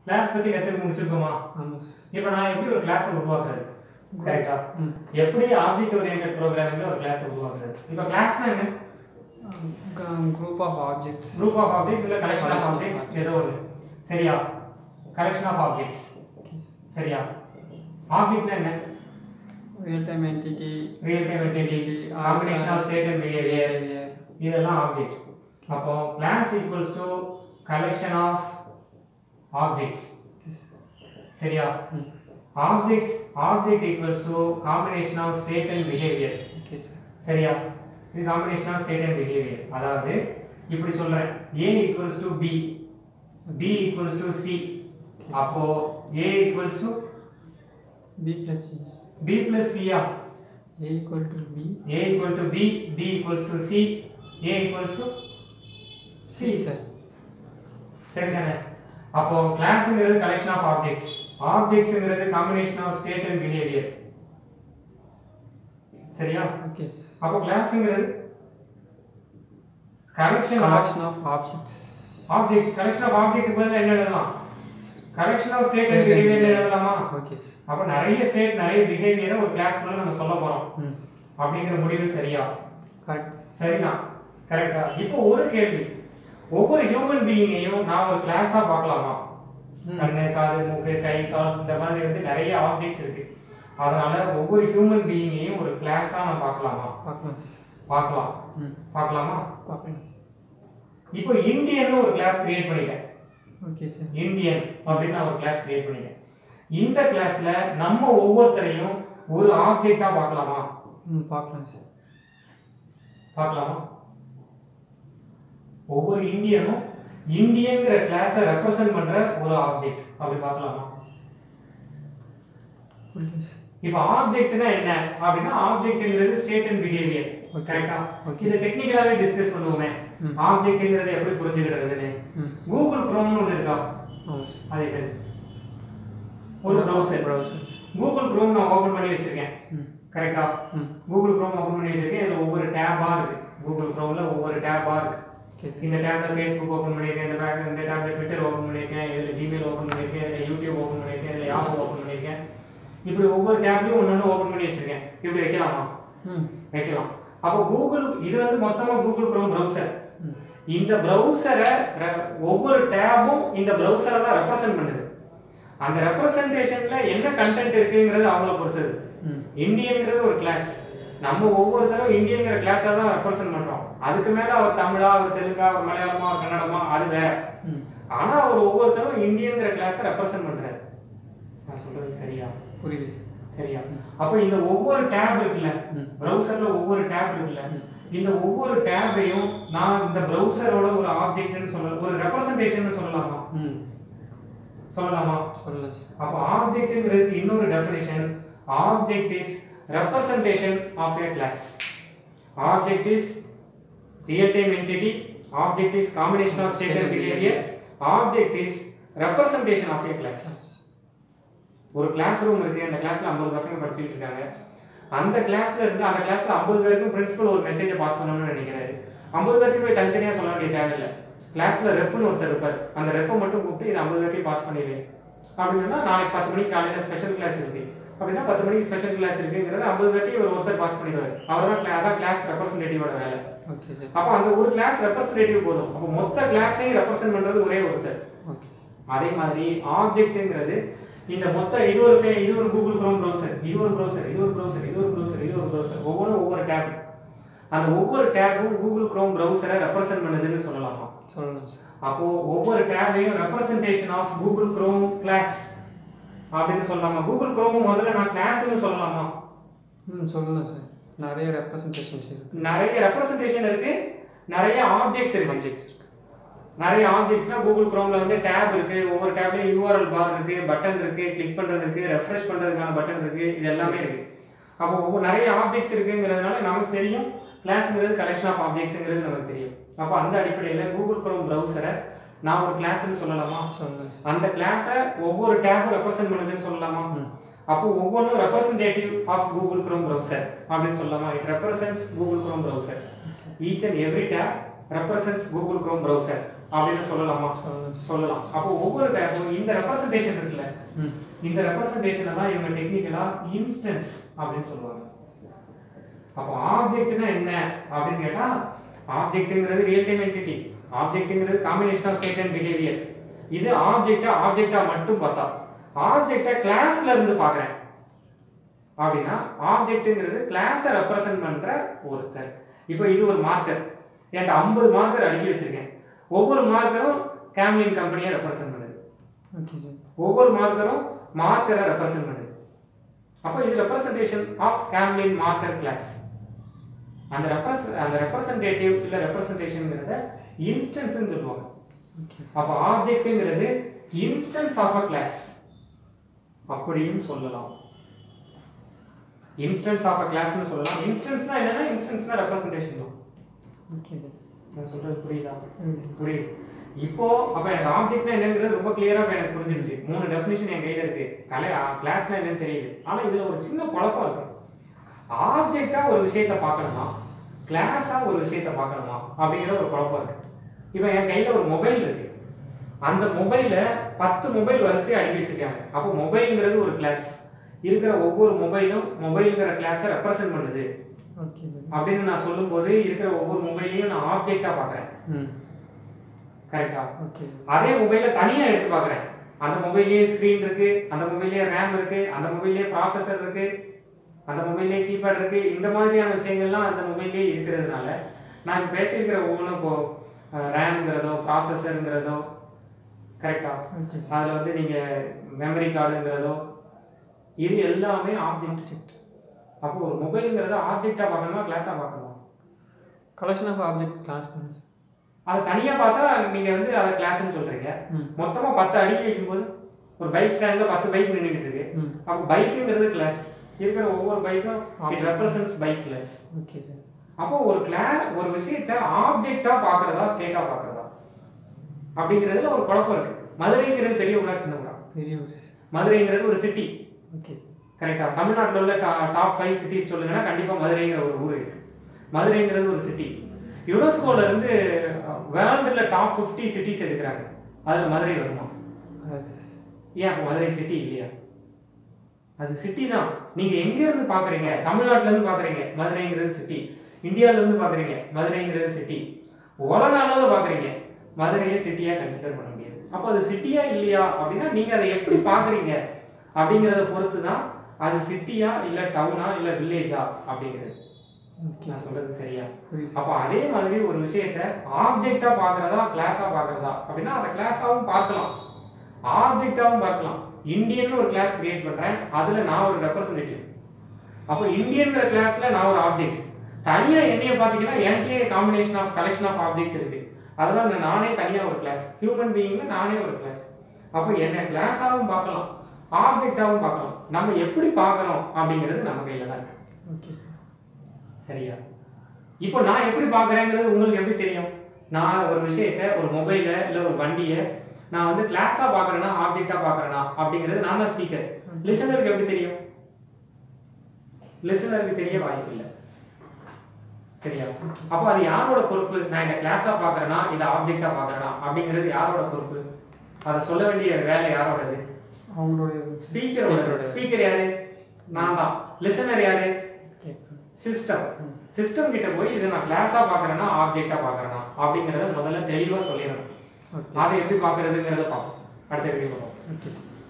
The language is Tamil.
கிளாஸ் பத்தி கற்றுக்க முடிச்சிருக்கோமா ஆமாம் சார் இப்போ நான் எப்படி ஒரு கிளாஸை உருவாக்குறது கரெக்டா ம் எப்படி ஆப்ஜெக்ட் ஓரியன்டட் ப்ரோக்ராமிங்ல ஒரு கிளாஸை உருவாக்குறது இப்போ கிளாஸ்னா என்ன group of objects group of objects இல்ல collection of Collection of objects objects. ஏதோ ஒன்று சரியா collection of objects okay sir சரியா ஆப்ஜெக்ட்னா என்ன real time entity real time entity combination of state and behaviour இதெல்லாம் ஆப்ஜெக்ட் அப்போ class equals to collection of objects சரியா hmm objects object equals to combination of state and behaviour okay sir சரியா இது combination of state and behaviour அதாவது இப்படி சொல்றேன் A equals to B B equals to C அப்போ A equals to B plus C B plus சியா A equal to B A equal to B B equals to C A equals to C sir சரிதானே அப்போ கிளாஸ்ங்கிறது கலெக்ஷன் ஆஃப் ஆப்ஜெக்ட்ஸ் ஆப்ஜெக்ட்ஸ்ங்கிறது combination of state and behaviour சரியா ஓகே அப்போ கிளாஸ்ங்கிறது collection of collection of objects object collection of object பதிலா என்ன எழுதலாம் collection of state State and and behaviour behavior. எழுதலாமா ஓகே சார் அப்ப நிறைய ஸ்டேட் நிறைய பிஹேவியரை ஒரு கிளாஸ்க்குள்ள நம்ம சொல்ல போறோம் ம் அப்படிங்கிற முடிவு சரியா கரெக்ட் சரிதான் கரெக்டா இப்போ ஒரு கேள்வி ஒவ்வொரு ஹியூமன் பீயிங்கையும் நான் ஒரு கிளாஸா பார்க்கலாமா ம். கண்ணு காது மூக்கு கை கால் இந்த மாதிரி வந்து நிறைய ஆப்ஜெக்ட்ஸ் இருக்கு அதனால ஒவ்வொரு ஹியூமன் பீயிங்கையும் ஒரு கிளாஸா நான் பார்க்கலாமா பார்க்கலாம் சார் பார்க்கலாம் ம் பார்க்கலாமா பார்க்கலாம் சார் இப்போ இந்தியன் ஒரு கிளாஸ் கிரியேட் பண்ணிட்டேன் ஓகே சார் இந்தியன் அப்படின்னு நான் ஒரு கிளாஸ் கிரியேட் பண்ணிட்டேன் இந்த கிளாஸ்ல நம்ம ஒவ்வொருத்தரையும் ஒரு ஆப்ஜெக்டா பார்க்கலாமா ம் பார்க்கலாம் சார் பார்க்கலாமா ஒவ்வொரு இந்தியனும் இந்தியன்ங்கிற கிளாஸை ரெப்ரசன்ட் பண்ற ஒரு ஆப்ஜெக்ட் அப்படி பார்க்கலாமா புரியல சார் இப்போ ஆப்ஜெக்ட்னா என்ன அப்படின்னா ஆப்ஜெக்ட்ங்கிறது ஸ்டேட் அண்ட் பிஹேவியர் Okay. கரெக்டா Okay. இதை டெக்னிக்கலாவே டிஸ்கஸ் பண்ணுவோமே ம். ஆப்ஜெக்ட்ங்கிறது எப்படி புரிஞ்சுக்கிறதுன்னு ம் கூகுள் குரோம்னு ஒன்று இருக்கா ஆமாம் சார் அது என்னது ஒரு ப்ரௌசர் ப்ரௌசர் கூகுள் குரோம் நான் ஓபன் பண்ணி வச்சிருக்கேன் ம் கரெக்டா ம் கூகுள் குரோம் ஓபன் பண்ணி வச்சிருக்கேன் இதுல ஒவ்வொரு டேபா இருக்கு கூகுள் குரோம்ல ஒவ்வொரு டேபா இருக்கு ஓகே சார் இந்த டேப்ல ஃபேஸ்புக் ஓபன் பண்ணிருக்கேன் இந்த பேக் இந்த டேப்ல ட்விட்டர் ஓபன் பண்ணிருக்கேன் இதுல ஜிமெயில் ஓபன் பண்ணிருக்கேன் இதுல யூடியூப் ஓபன் பண்ணிருக்கேன் இதுல யாஹூ ஓபன் பண்ணிருக்கேன் இப்படி ஒவ்வொரு டேப்லயும் ஒன்னொன்னு ஓபன் பண்ணி வச்சிருக்கேன் இப்படி வைக்கலாமா ம் வைக்கலாம் அப்போ கூகுள் இது வந்து மொத்தமா கூகுள் குரோம் ப்ரௌசர் ம் இந்த ப்ரௌசரை ஒவ்வொரு டேபும் இந்த ப்ரௌசரை தான் ரெப்ரசென்ட் பண்ணுது அந்த ரெப்ரசன்டேஷன்ல என்ன கண்டென்ட் இருக்குங்கிறது அவங்கள பொறுத்தது ம் இந்தியன்ங்கிறது ஒரு கிளாஸ் நம்ம ஒவ்வொருத்தரும் இந்தியன்ங்கிற கிளாஸை தான் ரெப்ரசென்ட் பண்றோம் அதுக்கு மேல அவர் தமிழா அவர் தெலுங்கா அவர் மலையாளமா அவர் கன்னடமா அது வேற ம் ஆனா அவர் ஒவ்வொருத்தரும் இந்தியன்ங்கிற கிளாஸை ரெப்ரசென்ட் பண்றாரு நான் சொல்றது சரியா புரியுது சார் சரியா அப்போ இந்த ஒவ்வொரு டேப் இருக்குல்ல ம் ப்ரௌசர்ல ஒவ்வொரு டேப் இருக்குல்ல ம். இந்த ஒவ்வொரு டேபையும் நான் இந்த ப்ரௌசரோட ஒரு ஆப்ஜெக்ட்னு சொல்ல ஒரு ரெப்ரசன்டேஷன் சொல்லலாமா ம் சொல்லலாமா சொல்லலாம் சார் அப்போ ஆப்ஜெக்ட்ங்கிறதுக்கு இன்னொரு definition object is representation of a class object is real time entity object is combination of state and behaviour object is representation of a class ஒரு கிளாஸ் ரூம் இருக்கு அந்த கிளாஸ்ல 50 பசங்க படிச்சுட்டு இருக்காங்க அந்த கிளாஸ்ல இருந்து அந்த கிளாஸ்ல 50 பேருக்கும் பிரின்சிபல் ஒரு மெசேஜை பாஸ் பண்ணணும்னு நினைக்கிறாரு 50 பேருக்கு போய் தனித்தனியா சொல்ல வேண்டிய தேவையில்லை கிளாஸ்ல ரெப்னு ஒருத்தர் இருப்பார் அந்த ரெப்பை மட்டும் கூப்பிட்டு இது 50 பேருக்கையும் பாஸ் பண்ணிடு அப்படின்னா நாளைக்கு பத்து மணிக்கு காலையில ஸ்பெஷல் கிளாஸ் இருக்கு அப்படின்னா பத்து மணிக்கு ஸ்பெஷல் கிளாஸ் இருக்குங்கிறது 50 பேர்ட்டையும் ஒரு ஒருத்தர் பாஸ் பண்ணிடுவார் அவர் தான் cla- அதான் கிளாஸ் ரெப்ரசன்டேட்டிவோட வேலை ஓகே சார் அப்போ அந்த ஒரு கிளாஸ் ரெப்ரசன்டேட்டிவ் போதும் அப்போ மொத்த கிளாஸையும் ரெப்ரசன்ட் பண்றது ஒரே ஒருத்தர் ஓகே சார் அதே மாதிரி ஆப்ஜெக்ட்ங்கிறது இந்த மொத்த இது ஒரு fa- இது ஒரு கூகுள் குரோம் ப்ரௌசர் இது ஒரு ப்ரௌசர் இது ஒரு ப்ரௌசர் இது ஒரு ப்ரௌசர் இது ஒரு ப்ரௌசர் ஒவ்வொன்றும் ஒவ்வொரு டேப் அந்த ஒவ்வொரு டேப்பும் கூகுள் குரோம் ப்ரௌசரை ரெப்ரசென்ட் பண்ணுதுன்னு சொல்லலாமா சொல்லலாம் சார் அப்போ ஒவ்வொரு டேபையும் representation of Google Chrome class அப்படின்னு சொல்லலாமா கூகுள் குரோம் முதல்ல நான் கிளாஸ்னு சொல்லலாமா ம் சொல்லலாம் சார் நிறைய ரெப்ரசன்டேஷன்ஸ் இருக்கு நிறைய ரெப்ரசன்டேஷன் இருக்கு நிறைய ஆப்ஜெக்ட்ஸ் இருக்கு ஆப்ஜெக்ட்ஸ் இருக்கு நிறைய ஆப்ஜெக்ட்ஸ்னா கூகுள் குரோம்ல வந்து டேப் இருக்கு ஒவ்வொரு டேப்லயும் யூஆர்எல் பார் இருக்கு பட்டன் இருக்கு கிளிக் பண்றது இருக்கு ரெஃப்ரெஷ் பண்றதுக்கான பட்டன் இருக்கு இது எல்லாமே இருக்கு அப்போ ஒவ்வொரு நிறைய ஆப்ஜெக்ட்ஸ் இருக்குங்கிறதுனால நமக்கு தெரியும் கிளாஸ்ங்கிறது கலெக்ஷன் ஆஃப் ஆப்ஜெக்ட்ஸ்ங்கிறது நமக்கு தெரியும் அப்போ அந்த அடிப்படையில் கூகுள் குரோம் ப்ரௌசரை நான் ஒரு கிளாஸ்னு சொல்லலாமா சொல்லலாம் சார் அந்த கிளாஸை ஒவ்வொரு டேபும் ரெப்ரசென்ட் பண்ணுதுன்னு சொல்லலாமா ம் அப்போ ஒவ்வொன்றும் representative of Google Chrome browser அப்படின்னு சொல்லலாமா it represents Google Chrome browser each and every tab represents Google Chrome browser அப்படின்னு சொல்லலாமா சொல்லலாம் சார் சொல்லலாம் அப்போ ஒவ்வொரு type- இந்த ரெப்ரசன்டேஷன் இருக்குல்ல ம் இந்த ரெப்ரசன்டேஷனை தான் இவங்க டெக்னிக்கலா இன்ஸ்டன்ஸ் அப்படின்னு சொல்லுவாங்க அப்போ ஆப்ஜெக்ட்னா என்ன அப்படின்னு கேட்டா ஆப்ஜெக்ட்ங்கிறது ரியல் டைம் என்டிட்டி ஆப்ஜெக்ட்ங்கிறது combination of state and behaviour இது ஆப்ஜெக்டா ஆப்ஜெக்டா மட்டும் பார்த்தா ஆப்ஜெக்டை கிளாஸ்ல இருந்து பார்க்குறேன் அப்படின்னா ஆப்ஜெக்ட்டுங்கிறது கிளாஸை ரெப்ரசன்ட் பண்ற ஒருத்தர் இப்போ இது ஒரு மார்க்கர் என்கிட்ட ஐம்பது மார்க்கர் அடுக்கி வச்சிருக்கேன் ஒவ்வொரு மார்க்கரும் கேம்லின் கம்பெனியை ரெப்ரசன்ட் பண்ணுது ஓகே சார் ஒவ்வொரு மார்க்கரும் மார்க்கரை ரெப்ரசன்ட் பண்ணுது அப்போ இது representation of Camlin marker class அந்த ரெப்ரஸ் அந்த ரெப்ரசன்டேட்டிவ் இல்லை ரெப்ரசன்டேஷன்ங்கிறத இன்ஸ்டன்ஸ்னு சொல்லுவாங்க ஓகே சார் அப்போ ஆப்ஜெக்ட்டுங்கிறது இன்ஸ்டன்ஸ் ஆஃப் அ கிளாஸ் அப்படியும் சொல்லலாம் இன்ஸ்டன்ஸ் ஆஃப் அ கிளாஸ்னு சொல்லலாம் இன்ஸ்டன்ஸ்னா என்னன்னா இன்ஸ்டன்ஸ்னா ரெப்ரசன்டேஷன் தான் ஓகே சார் நான் சொல்றது புரியுதா ம் சார் புரியுது இப்போ அப்ப எனக்கு ஆப்ஜெக்ட்னா என்னங்கிறது ரொம்ப கிளியரா எனக்கு புரிஞ்சிருச்சு மூணு டெஃபினிஷன் என் கையில இருக்கு கலை கிளாஸ்னா என்னன்னு தெரியுது ஆனா இதுல ஒரு சின்ன குழப்பம் இருக்கு ஆப்ஜெக்டா ஒரு விஷயத்தை பார்க்கணுமா கிளாஸா ஒரு விஷயத்தை பார்க்கணுமா அப்படிங்கிற ஒரு குழப்பம் இருக்கு இப்போ என் கையில ஒரு மொபைல் இருக்கு அந்த மொபைல பத்து மொபைல் வரிசையா அடுக்கி வச்சிருக்காங்க அப்போ மொபைல்ங்கிறது ஒரு கிளாஸ் இருக்கிற ஒவ்வொரு மொபைலும் மொபைல்ங்கிற கிளாஸை ரெப்ரசென்ட் பண்ணுது ஓகே சார் அப்படின்னு நான் சொல்லும்போது இருக்கிற ஒவ்வொரு மொபைலையும் நான் ஆப்ஜெக்டா பார்க்கறேன் ம் கரெக்டா ஓகே சார் அதே மொபைலை தனியா எடுத்து பார்க்குறேன் அந்த மொபைல்லேயே ஸ்க்ரீன் இருக்கு அந்த மொபைல்லேயே ரேம் இருக்கு அந்த மொபைல்லேயே ப்ராசஸர் இருக்கு அந்த மொபைல்லேயே கீபேட் இருக்கு இந்த மாதிரியான விஷயங்கள்லாம் அந்த மொபைல்லேயே இருக்கிறதுனால நான் இப்ப பேசியிருக்கிற ஒவ்வொன்றும் இப்போ ரேம்ங்கிறதோ ப்ராசஸருங்கிறதோ கரெக்டா ஓகே சார் அதில் வந்து நீங்கள் மெமரி கார்டுங்கிறதோ இது எல்லாமே ஆப்ஜெக்ட் ஆப்ஜெக்ட் அப்போ ஒரு மொபைலுங்கிறத ஆப்ஜெக்டாக பார்க்கணுமா கிளாஸாக பார்க்கணுமா கலெக்ஷன் ஆஃப் ஆப்ஜெக்ட் கிளாஸ் தான் சார் அதை தனியாக பார்த்தா நீங்கள் வந்து அதை கிளாஸ்ன்னு சொல்கிறீங்க ம் மொத்தமாக பத்து அடுக்கி வைக்கும்போது ஒரு பைக் ஸ்டாண்டில் பத்து பைக் நின்றுட்டு இருக்கு ம் அப்போ பைக்குங்கிறது கிளாஸ் இருக்கிற ஒவ்வொரு பைக்கும் it Object. Represents bike class okay sir அப்போ ஒரு கிளா ஒரு விஷயத்தை ஆப்ஜெக்டாக பார்க்கறதா ஸ்டேட்டாக பார்க்கறதா அப்படிங்கிறதுல ஒரு குழப்பம் இருக்கு மதுரைங்கிறது பெரிய ஊரா சின்ன ஊரா பெரிய ஒரு மதுரைங்கிறது ஒரு சிட்டி ஓகே சார் கரெக்டா தமிழ்நாட்டில் உள்ள டாப் ஃபைவ் சிட்டிஸ் சொல்லுங்கன்னா கண்டிப்பாக மதுரைங்கிற ஒரு ஊர் இருக்கு மதுரைங்கிறது ஒரு சிட்டி யுனெஸ்கோல இருந்து வேர்ல்டில் டாப் ஃபிஃப்டி சிட்டிஸ் எடுக்கிறாங்க அதில் மதுரை வருமா அது ஏன் அப்போ மதுரை சிட்டி இல்லையா அது சிட்டி தான் நீங்க எங்க இருந்து பாக்குறீங்க தமிழ்நாட்டுல இருந்து பாக்குறீங்க மதுரைங்கிறது சிட்டி இந்தியால இருந்து பாக்குறீங்க மதுரைங்கிறது சிட்டி உலக அளவுல பாக்குறீங்க மதுரையை சிட்டியா கன்சிடர் பண்ண முடியாது அப்போ அது சிட்டியா இல்லையா அப்படின்னா நீங்க அதை எப்படி பாக்குறீங்க அப்படிங்கறத பொறுத்து தான் அது சிட்டியா இல்ல டவுனா இல்ல வில்லேஜா அப்படிங்கிறது ஓகே நான் சார் சொல்றது சரியா புரியுது அப்போ அதே மாதிரி ஒரு விஷயத்த ஆப்ஜெக்டா பார்க்கறதா கிளாஸா பார்க்கறதா அப்படின்னா அதை கிளாஸாவும் பார்க்கலாம் ஆப்ஜெக்டாவும் பார்க்கலாம் இந்தியன் ஒரு கிளாஸ் கிரியேட் பண்றேன் அதுல நான் ஒரு ரெப்ரசன்டேட்டிவ் அப்போ இந்தியன்ங்கிற கிளாஸ்ல நான் ஒரு ஆப்ஜெக்ட் தனியா என்னைய பார்த்தீங்கன்னா என்கிட்டயே combination of collection of objects இருக்கு அதெல்லாம் நான் நானே தனியா ஒரு கிளாஸ் ஹியூமன் பீயிங்ல நானே ஒரு கிளாஸ் அப்போ என்ன கிளாஸாவும் பார்க்கலாம் ஆப்ஜெக்டாவும் பார்க்கலாம் நம்ம எப்படி பார்க்கறோம் அப்படிங்கிறது நம்ம கையில தான் இருக்கு ஓகே சார் சரியா இப்போ நான் எப்படி பார்க்குறேங்கிறது உங்களுக்கு எப்படி தெரியும் நான் ஒரு விஷயத்த ஒரு மொபைல இல்லை ஒரு வண்டியை நான் வந்து கிளாஸாக பார்க்குறேன்னா ஆப்ஜெக்டாக பார்க்குறேனா அப்படிங்கிறது நான் தான் ஸ்பீக்கர் லிசனருக்கு எப்படி தெரியும் லிசனருக்கு தெரிய வாய்ப்பு இல்லை சரியா அப்போ அது யாரோட பொறுப்பு நான் இதை கிளாஸாக பார்க்குறேனா இதை ஆப்ஜெக்டாக பார்க்குறேனா அப்படிங்கிறது யாரோட பொறுப்பு அதை சொல்ல வேண்டிய வேலை யாரோடது அவங்களுடைய ஸ்பீக்கரோட ஸ்பீக்கர் யாரு நான் தான் லிசனர் யாரு கேட்குறேன் சிஸ்டம் சிஸ்டம் கிட்ட போய் இதை நான் கிளாஸா பார்க்கறேனா ஆப்ஜெக்டா பார்க்கறேனா அப்படிங்கறத முதல்ல தெளிவா சொல்லிடணும் ஓகே அதை எப்படி பார்க்கறதுங்கிறத பார்ப்போம் அடுத்த வீடியோ பார்ப்போம் ஓகே சார்